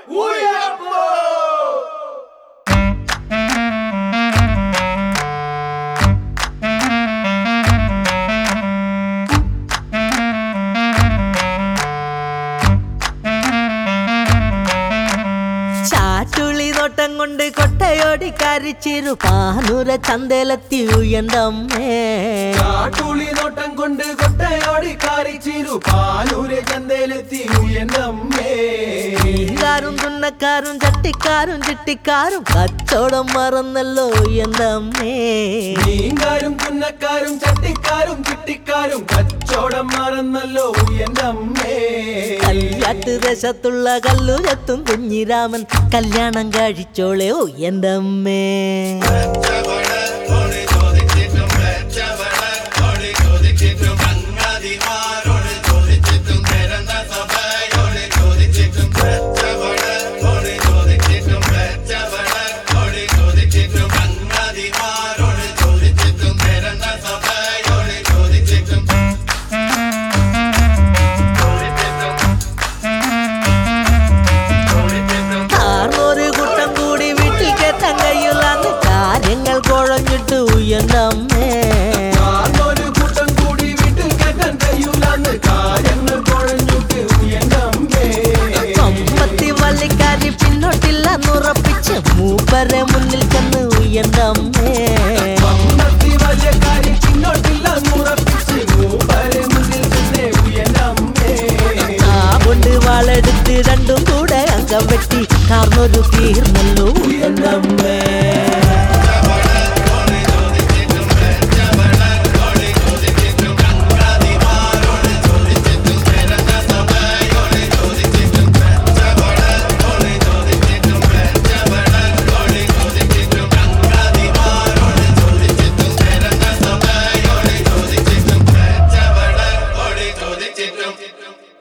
ചാറ്റുളി നോട്ടം കൊണ്ട് കൊട്ടയോടി കരിച്ചിരു പാനൂര ചന്തയിലെത്തി ഉയന്തമ്മേ കാട്ടുളി നോട്ടം കൊണ്ട് കൊട്ടയോടി കാരിച്ചിരു പാലൂരെ ചന്തയിലെത്തി ഉയർന്നമ്മേ കാരും തുന്നക്കാരും ചട്ടിക്കാരും ചിട്ടിക്കാരും കച്ചവടം മറന്നല്ലോ ഉയന്തമ്മേ മീൻകാരും തുന്നക്കാരും ചട്ടിക്കാരും ചിട്ടിക്കാരും കച്ചോടം മറന്നല്ലോ ഉയർന്നമ്മേ കല്യാട്ട് ദേശത്തുള്ള കല്ലുചത്തും കുഞ്ഞിരാമൻ കല്യാണം കഴിച്ചോളെ ഓ എന്റെ അമ്മേ കാർന്നൊരു കൂട്ടം കൂടി വീട്ടിൽ കേട്ടാൻ കഴിയില്ലാന്ന് കാര്യങ്ങൾ കുഴഞ്ഞിട്ട് ഉയർന്ന അമ്മേ കാർന്നൊരു കൂട്ടം കൂടി വീട്ടിൽ കേട്ടാൻ കഴിയൂലെന്ന് കാര്യങ്ങൾ കുഴഞ്ഞുട്ട് ഉയർന്നമ്മേ കമ്പത്തി വള്ളിക്കാരി പിന്നോട്ടില്ലെന്നുറപ്പിച്ച് മൂപ്പരെ മുന്നിൽ ചെന്ന് ഉയർന്ന അമ്മേ മമ്മത്തി വല്യക്കാരി പിന്നോട്ടില്ല ഉറപ്പിച്ച് മൂപ്പരെ മുന്നിൽ തന്നെ ഉയർന്നമ്മേ ആ കൊണ്ട് വാളെടുത്ത് രണ്ടും കൂടെ അംഗം വെട്ടി കാർന്നൊരു തീർന്നല്ലോ ഉയർന്ന അമ്മേ ചോദിച്ചിട്ടും